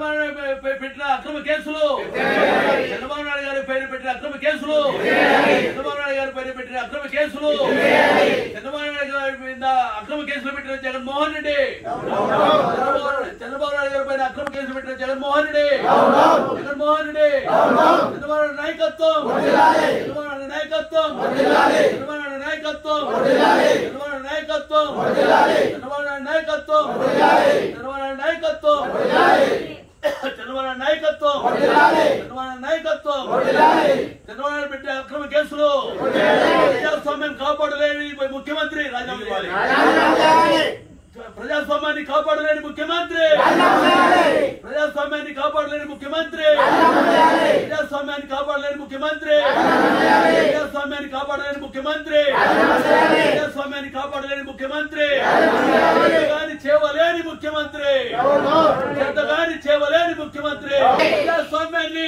చంద్రబాబు నాయుడు పై- పై పెట్టిన అక్రమ కేసులు చంద్రబాబు నాయుడు గారి పైన పెట్టిన అక్రమ కేసులు చంద్రబాబు నాయుడు గారి పైన పెట్టిన అక్రమ కేసులు చంద్రబాబు నాయుడు గారి మీద అక్రమ కేసులు పెట్టిన జగన్మోహన్ రెడ్డి చంద్రబాబు చంద్రబాబు నాయుడు గారి పైన అక్రమ కేసులు పెట్టిన జగన్మోహన్ రెడ్డి జగన్మోహన్ రెడ్డి చంద్రబాబు నాయుడు నాయకత్వం చంద్రబాబు నాయుడు నాయకత్వం చంద్రబాబు నాయుడు నాయకత్వం చంద్రబాబు నాయుడు నాయకత్వం చంద్రబాబు నాయుడు నాయకత్వం చంద్రబాబు నాయుడు నాయకత్వం చంద్రబాబు నాయుడు నాయకత్వం చంద్రబాబు నాయుడు నాయకత్వం చంద్రబాబు నాయుడు పెట్టే అక్రమ కేసులు ప్రజాస్వామ్యం కాపాడలేని ముఖ్యమంత్రి రాజీనామా చేయాలి ప్రజాస్వామ్యాన్ని కాపాడలేని ముఖ్యమంత్రి ప్రజాస్వామ్యాన్ని కాపాడలేని ముఖ్యమంత్రి ప్రజాస్వామ్యాన్ని కాపాడలేని ముఖ్యమంత్రి ప్రజాస్వామ్యాన్ని కాపాడలేని ముఖ్యమంత్రి ప్రజాస్వామ్యాన్ని కాపాడలేని ముఖ్యమంత్రి కానీ చేయలేని ముఖ్యమంత్రి చెడ్డగాని చేయలేని ముఖ్యమంత్రి ప్రజాస్వామ్యాన్ని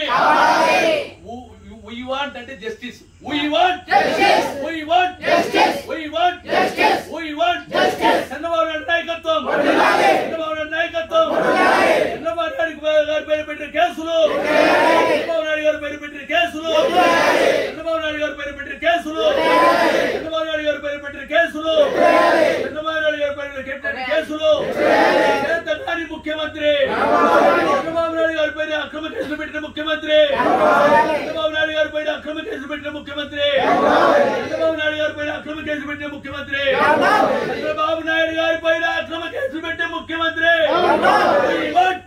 వీ వాంట్ అంటే justice we want we want we want we want Chandrababu Naidu నాయకత్వం చంద్రబాబు నాయుడు నాయకత్వం చంద్రబాబు నాయుడు గారి పేరు పెట్టిన కేసులు చంద్రబాబు నాయుడు గారి పేరు పెట్టిన కేసులు చంద్రబాబు నాయుడు గారి పేరు పెట్టిన కేసులు చంద్రబాబు నాయుడు గారి పేరు పెట్టిన కేసులు చంద్రబాబు నాయుడు గారి పేరు పెట్టిన కేసులు చేతకాని ముఖ్యమంత్రి చంద్రబాబు నాయుడు గారి పైన అక్రమ కేసులు పెట్టిన ముఖ్యమంత్రి చంద్రబాబు నాయుడు గారి పైన అక్రమ కేసులు పెట్టిన ముఖ్యమంత్రి చంద్రబాబు నాయుడు గారి పైన అక్రమ కేసులు పెట్టిన ముఖ్యమంత్రి చంద్రబాబు నాయుడు గారి పైన అక్రమ కేసులు పెట్టే ముఖ్యమంత్రి We want-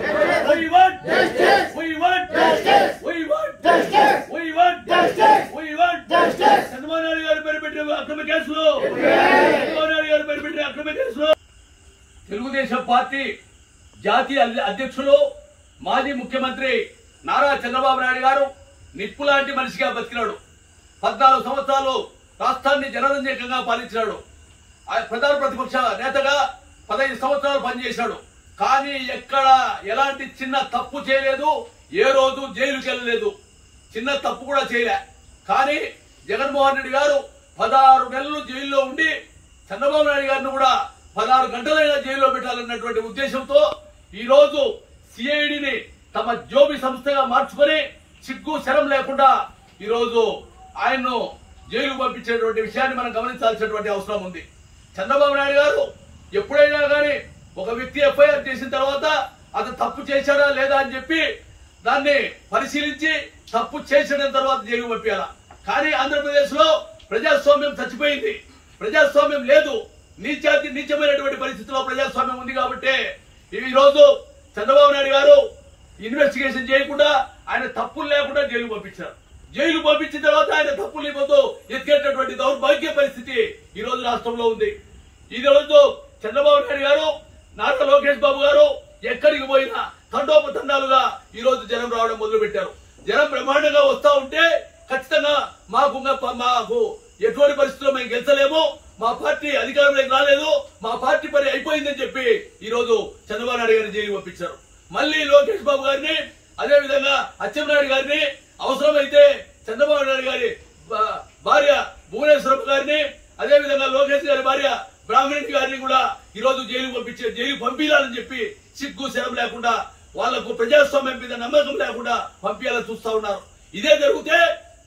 we want- we want- we want- we want- we want- Chandrababu Naidu గారి పేరు పెట్టిన అక్రమ కేసులు చంద్రబాబు నాయుడు గారి పేరు పెట్టిన అక్రమ కేసులు తెలుగుదేశం పార్టీ జాతీయ అధ్య- అధ్యక్షులు మాజీ ముఖ్యమంత్రి నారా చంద్రబాబు నాయుడు గారు నిప్పు లాంటి మనిషిగా బతికినాడు పద్నాలుగు సంవత్సరాలు రాష్ట్రాన్ని జనరంజకంగా పాలించినాడు ఆ ప్రధాన ప్రతిపక్ష నేతగా పదహైదు సంవత్సరాలు పనిచేశాడు కానీ ఎక్కడ ఎలాంటి చిన్న తప్పు చేయలేదు ఏ రోజు జైలుకి వెళ్ళలేదు చిన్న తప్పు కూడా చేయలే కానీ జగన్మోహన్ రెడ్డి గారు పదహారు నెలలు జైల్లో ఉండి చంద్రబాబు నాయుడు గారిని కూడా పదహారు గంటలైనా జైల్లో పెట్టాలన్నటువంటి ఉద్దేశంతో ఈ రోజు సిఐడిని తమ జోబి సంస్థగా మార్చుకొని సిగ్గు శరం లేకుండా ఈ రోజు ఆయన్ను జైలు పంపించేటువంటి విషయాన్ని మనం గమనించాల్సినటువంటి అవసరం ఉంది చంద్రబాబు నాయుడు గారు ఎప్పుడైనా కానీ ఒక వ్యక్తి ఎఫ్ఐఆర్ చేసిన తర్వాత అతను తప్పు చేశాడా లేదా అని చెప్పి దాన్ని పరిశీలించి తప్పు చేసిన తర్వాత జైలు పంపించాల కానీ ఆంధ్రప్రదేశ్ లో ప్రజాస్వామ్యం చచ్చిపోయింది ప్రజాస్వామ్యం లేదు నీచాతి నీచమైనటువంటి పరిస్థితిలో ప్రజాస్వామ్యం ఉంది కాబట్టి ఈ రోజు చంద్రబాబు నాయుడు గారు ఇన్వెస్టిగేషన్ చేయకుండా ఆయన తప్పులు లేకుండా జైలు పంపించారు జైలు పంపించిన తర్వాత ఆయన తప్పులు ఇవ్వదు ఎత్తికేటటువంటి దౌర్భాగ్య పరిస్థితి ఈ రోజు రాష్ట్రంలో ఉంది ఈ రోజు చంద్రబాబు నాయుడు గారు నారా లోకేష్ బాబు గారు ఎక్కడికి పోయినా తండోపతండాలుగా ఈ రోజు జనం రావడం మొదలు పెట్టారు జనం బ్రహ్మాండంగా వస్తా ఉంటే ఖచ్చితంగా మాకు ఇంకా మాకు ఎటువంటి పరిస్థితుల్లో మేము గెలిచలేము మా పార్టీ అధికారంలోకి రాలేదు మా పార్టీ పని అయిపోయిందని చెప్పి ఈ రోజు చంద్రబాబు నాయుడు గారిని జైలు పంపించారు మళ్ళీ లోకేష్ బాబు గారిని అదే విధంగా అచ్చెన్నాయుడు గారిని అవసరమైతే చంద్రబాబు నాయుడు గారి భా- భార్య భువనేశ్వరమ్మ గారిని అదే విధంగా లోకేష్ గారి భార్య బ్రాహ్మణి గారిని కూడా ఈ రోజు జైలు పంపించే జైలు పంపించాలని చెప్పి సిగ్గు శరం లేకుండా వాళ్లకు ప్రజాస్వామ్యం మీద నమ్మకం లేకుండా పంపించాలని చూస్తా ఉన్నారు ఇదే జరిగితే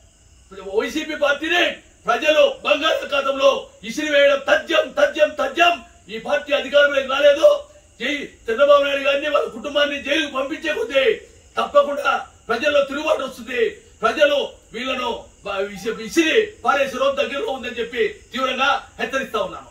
వైసీపీ పార్టీని ప్రజలు బంగాళాఖాతంలో ఇసిరి వేయడం తథ్యం తథ్యం తథ్యం ఈ పార్టీ అధికారంలోకి రాలేదు జై చంద్రబాబు నాయుడు గారిని వాళ్ళ కుటుంబాన్ని జైలుకు పంపించే కొద్దీ తప్పకుండా ప్రజల్లో తిరుగుబాటు వస్తుంది ప్రజలు వీళ్ళను బ- విసి- విసిరి పారేసే రోజు దగ్గరలో ఉందని చెప్పి తీవ్రంగా హెచ్చరిస్తా ఉన్నాను